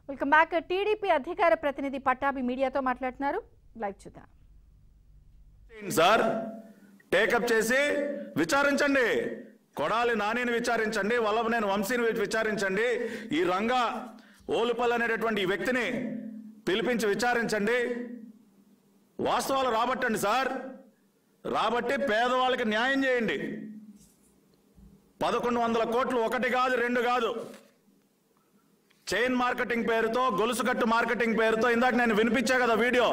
welcome back TDP అధికార ప్రతినిధి పట్టాభి మీడియాతో మాట్లాడుతున్నారు లైవ్ చూద్దాం చేయండి సార్ టేకప్ చేసి విచారించండి కొడాలి నానిని విచారించండి వల్లభనేని వంశీని వి- విచారించండి ఈ రంగా ఓలుపల్ అనేటటువంటి ఈ వ్యక్తిని పిలిపించి విచారించండి వాస్తవాలు రాబట్టండి సార్ రాబట్టి పేదవాళ్ళకి న్యాయం చేయండి పదకొండు వందల కోట్లు ఒకటి కాదు రెండు కాదు చైన్ మార్కెటింగ్ పేరుతో గొలుసుకట్టు మార్కెటింగ్ పేరుతో ఇందాక నేను వినిపించా కదా వీడియో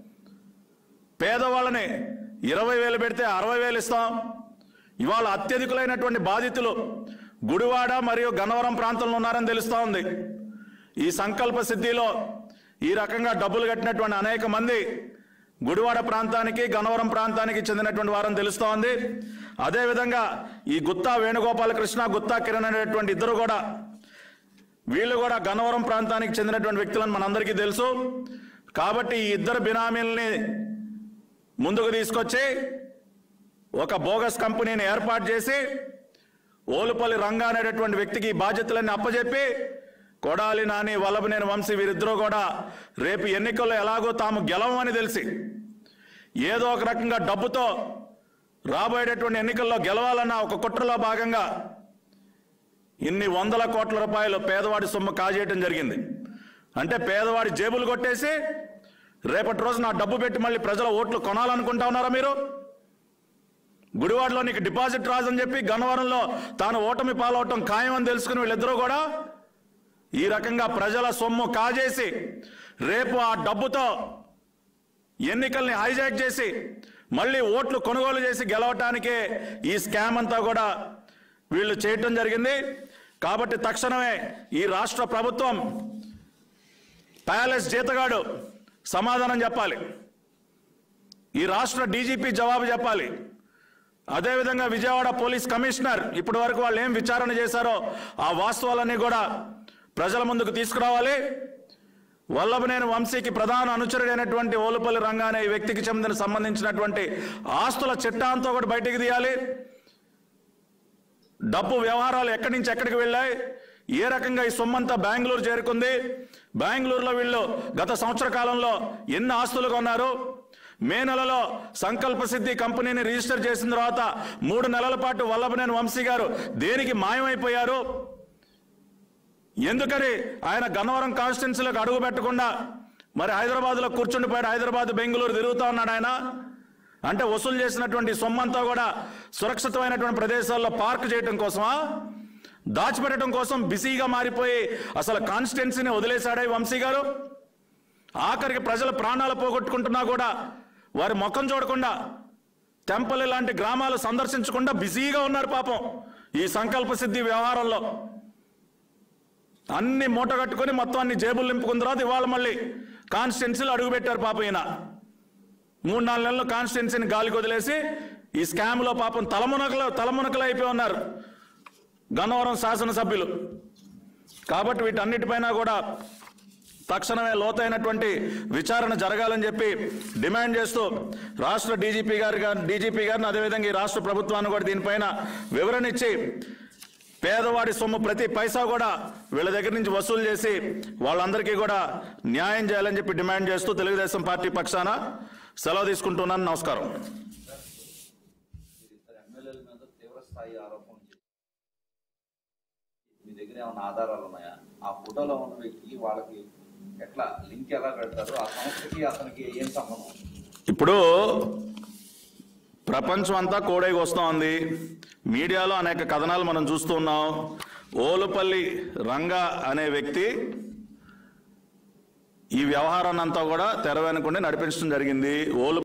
పేదవాళ్ళని ఇరవై వేలు పెడితే అరవై వేలు ఇస్తాం ఇవాళ అత్యధికులైనటువంటి బాధితులు గుడివాడ మరియు గన్నవరం ప్రాంతంలో ఉన్నారని తెలుస్తూ ఉంది ఈ సంకల్ప సిద్ధిలో ఈ రకంగా డబ్బులు కట్టినటువంటి అనేక మంది గుడివాడ ప్రాంతానికి గన్నవరం ప్రాంతానికి చెందినటువంటి వారని తెలుస్తూ ఉంది అదేవిధంగా ఈ గుత్తా వేణుగోపాలకృష్ణ గుత్తా కిరణ్ అనేటువంటి ఇద్దరు కూడా వీళ్ళు కూడా గన్నవరం ప్రాంతానికి చెందినటువంటి వ్యక్తులని మనందరికీ తెలుసు కాబట్టి ఈ ఇద్దరు బినామీల్ని ముందుకు తీసుకొచ్చి ఒక బోగస్ కంపెనీని ఏర్పాటు చేసి ఓలుపల్లి రంగా అనేటటువంటి వ్యక్తికి ఈ బాధ్యతలన్నీ అప్పజెప్పి కొడాలి నాని వల్లభనేని వంశీ వీరిద్దరూ కూడా రేపు ఎన్నికల్లో ఎలాగో తాము గెలవమని తెలిసి ఏదో ఒక రకంగా డబ్బుతో రాబోయేటటువంటి ఎన్నికల్లో గెలవాలన్న ఒక కుట్రలో భాగంగా ఇన్ని వందల కోట్ల రూపాయలు పేదవాడి సొమ్ము కాజేయటం జరిగింది అంటే పేదవాడి జేబులు కొట్టేసి రేపటి రోజు నా డబ్బు పెట్టి మళ్ళీ ప్రజల ఓట్లు కొనాలనుకుంటా ఉన్నారా మీరు గుడివాడలో నీకు డిపాజిట్ రాదని చెప్పి గన్నవరంలో తాను ఓటమి పాలవటం ఖాయమని తెలుసుకుని వీళ్ళిద్దరూ కూడా ఈ రకంగా ప్రజల సొమ్ము కాజేసి రేపు ఆ డబ్బుతో ఎన్నికల్ని హైజాక్ చేసి మళ్ళీ ఓట్లు కొనుగోలు చేసి గెలవటానికే ఈ స్కామ్ అంతా కూడా వీళ్ళు చేయటం జరిగింది కాబట్టి తక్షణమే ఈ రాష్ట్ర ప్రభుత్వం ప్యాలెస్ జీతగాడు సమాధానం చెప్పాలి ఈ రాష్ట్ర డీజీపీ జవాబు చెప్పాలి అదేవిధంగా విజయవాడ పోలీస్ కమిషనర్ ఇప్పటి వరకు వాళ్ళు ఏం విచారణ చేశారో ఆ వాస్తవాలన్నీ కూడా ప్రజల ముందుకు తీసుకురావాలి వల్లభనేని వంశీకి ప్రధాన అనుచరుడైనటువంటి ఓలుపల్లి రంగా అనే ఈ వ్యక్తికి చెందిన సంబంధించినటువంటి ఆస్తుల చిట్టాంతో కూడా బయటికి తీయాలి డబ్బు వ్యవహారాలు ఎక్కడి నుంచి ఎక్కడికి వెళ్ళాయి ఏ రకంగా ఈ సొమ్మంతా బెంగళూరు చేరుకుంది బెంగళూరులో వీళ్ళు గత సంవత్సర కాలంలో ఎన్ని ఆస్తులు కొన్నారు మే నెలలో సంకల్ప సిద్ధి కంపెనీని రిజిస్టర్ చేసిన తర్వాత మూడు నెలల పాటు వల్లభనేని వంశీ గారు దేనికి మాయమైపోయారు ఎందుకని ఆయన గన్నవరం కాన్స్టిట్యున్సీలకు అడుగు పెట్టకుండా మరి హైదరాబాద్లో కూర్చుండిపోయాడు హైదరాబాద్ బెంగళూరు తిరుగుతా ఉన్నాడు ఆయన అంటే వసూలు చేసినటువంటి సొమ్మంతా కూడా సురక్షితమైనటువంటి ప్రదేశాల్లో పార్క్ చేయడం కోసమా దాచిపెట్టడం కోసం బిజీగా మారిపోయి అసలు కాన్స్టిట్యున్సీని వదిలేశాడా ఈ వంశీ గారు ఆఖరికి ప్రజల ప్రాణాలు పోగొట్టుకుంటున్నా కూడా వారి ముఖం చూడకుండా టెంపల్ లాంటి గ్రామాలు సందర్శించకుండా బిజీగా ఉన్నారు పాపం ఈ సంకల్ప సిద్ధి వ్యవహారంలో అన్ని మూట కట్టుకొని మొత్తం అన్ని జేబులు నింపుకున్న తర్వాత ఇవాళ మళ్ళీ కాన్స్టిట్యున్సీలు అడుగుపెట్టారు పాపం ఈయన మూడు నాలుగు నెలలు కాన్స్టిట్యున్సీని గాలికి వదిలేసి ఈ స్కామ్లో పాపం తలమునకలు తలమునకలు అయిపోయి ఉన్నారు గన్నవరం శాసనసభ్యులు కాబట్టి వీటన్నిటిపైన కూడా తక్షణమే లోతైనటువంటి విచారణ జరగాలని చెప్పి డిమాండ్ చేస్తూ రాష్ట్ర డీజీపీ గారి డీజీపీ గారిని అదేవిధంగా ఈ రాష్ట్ర ప్రభుత్వాన్ని కూడా దీనిపైన వివరణ ఇచ్చి పేదవాడి సొమ్ము ప్రతి పైసా కూడా వీళ్ళ దగ్గర నుంచి వసూలు చేసి వాళ్ళందరికీ కూడా న్యాయం చేయాలని చెప్పి డిమాండ్ చేస్తూ తెలుగుదేశం పార్టీ పక్షాన సెలవు తీసుకుంటున్నాను నమస్కారం ఇద్దరు ఎమ్మెల్యేల మీద తీవ్ర స్థాయి ఆరోపణలు చేశారు మీ దగ్గర ఏమైనా ఆధారాలు ఉన్నాయా ఆ ఫోటోలో ఉన్న వ్యక్తికి వాళ్ళకి ఎట్లా లింక్ ఎలా పెడతారు ఆ సంస్థకి అతనికి ఏం సంబంధం ఇప్పుడు ప్రపంచం అంతా కోడైకి వస్తూ ఉంది మీడియాలో అనేక కథనాలు మనం చూస్తూ ఉన్నాం ఓలుపల్లి రంగా అనే వ్యక్తి ఈ వ్యవహారాన్ని అంతా కూడా తెర వెనుకుండి నడిపించడం జరిగింది ఓలు